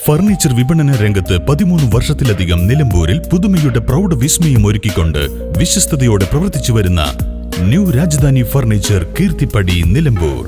furniture വിപണന രംഗത്ത് പതിമൂന്ന് വർഷത്തിലധികം നിലമ്പൂരിൽ പുതുമയുടെ പ്രൗഢ വിസ്മയം ഒരുക്കിക്കൊണ്ട് വിശ്വസ്തയോടെ പ്രവർത്തിച്ചു വരുന്ന new Rajadhani furniture Keerthippadi Nilambur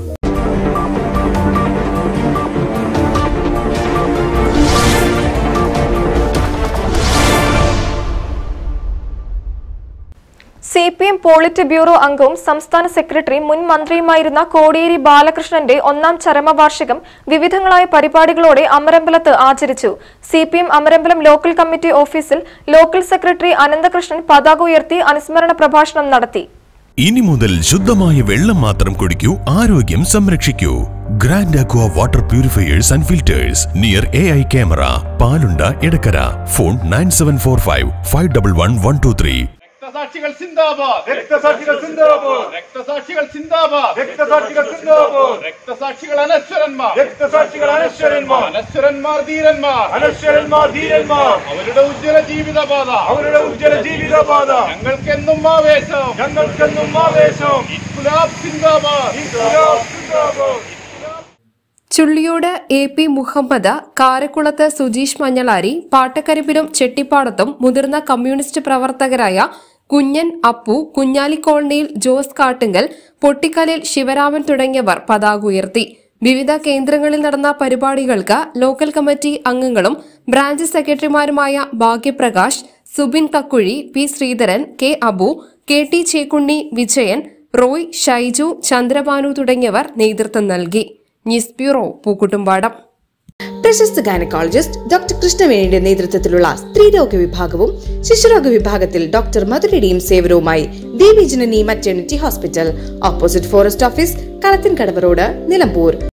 C P M politburo അംഗവും സംസ്ഥാന സെക്രട്ടറി മുൻ മന്ത്രിയുമായിരുന്ന കോടിയേരി ബാലകൃഷ്ണന്റെ ഒന്നാം ചരമവാർഷികം വിവിധങ്ങളായ പരിപാടികളോടെ അമരമ്പലത്ത് ആചരിച്ചു C P M Amarambalam local committee ഓഫീസിൽ ലോക്കൽ സെക്രട്ടറി അനന്തകൃഷ്ണൻ പതാക ഉയർത്തി അനുസ്മരണ പ്രഭാഷണം നടത്തി ഇനി മുതൽ ശുദ്ധമായ വെള്ളം മാത്രം കുടിക്കൂ ആരോഗ്യം സംരക്ഷിക്കൂ grand aqua water purifiers and filters near A I camera Palunda Edakkara phone nine seven four five five double one one two three രക്തസാക്ഷികൾ സിന്ദാബാദ് രക്തസാക്ഷികൾ സിന്ദാബാദ് രക്തസാക്ഷികൾ സിന്ദാബാദ് രക്തസാക്ഷികൾ സിന്ദാബാദ് രക്തസാക്ഷികൾ അനശ്വരന്മാർ രക്തസാക്ഷികൾ അനശ്വരന്മാർ അനശ്വരന്മാർ ധീരന്മാർ അനശ്വരന്മാർ ധീരന്മാർ അവരുടെ ഉജ്ജ്വല ജീവിതപാത അവരുടെ ഉജ്ജ്വല ജീവിതപാത ഞങ്ങൾക്കെന്നും ആവേശം ഞങ്ങൾക്കെന്നും ആവേശം ഗുലാബ് സിന്ദാബാദ് ഇൻക്ലാബ് സിന്ദാബാദ് ചുള്ളിയോട് എ പി മുഹമ്മദ് കാരക്കുളത്ത് സുജീഷ് മഞ്ഞളാരി പാട്ടക്കരിപ്പിലും ചെട്ടിപ്പാടത്തും മുതിർന്ന കമ്മ്യൂണിസ്റ്റ് പ്രവർത്തകരായ കുഞ്ഞൻ അപ്പു കുഞ്ഞാലി കോളനിയിൽ ജോസ് കാട്ടുങ്കൽ പൊട്ടിക്കലിൽ ശിവരാമൻ തുടങ്ങിയവർ പതാക ഉയർത്തി വിവിധ കേന്ദ്രങ്ങളിൽ നടന്ന പരിപാടികൾക്ക് ലോക്കൽ കമ്മിറ്റി അംഗങ്ങളും ബ്രാഞ്ച് സെക്രട്ടറിമാരുമായ Bhagyaprakash Subin Kakkuzhi P Sreedharan K Abu K T Chekkunni Vijayan Roy Shaiju Chandrabhanu തുടങ്ങിയവർ നേതൃത്വം നൽകി ന്യൂസ് ബ്യൂറോ പൂക്കുട്ടുംപാടം പ്രശസ്ത ഗൈനക്കോളജിസ്റ്റ് ഡോക്ടർ കൃഷ്ണവേണിയുടെ നേതൃത്വത്തിലുള്ള സ്ത്രീരോഗ വിഭാഗവും ശിശുരോഗ വിഭാഗത്തിൽ ഡോക്ടർ മധുരയുടെയും സേവനവുമായി Devi Janani maternity hospital opposite forest office Kalathinkadavu road Nilambur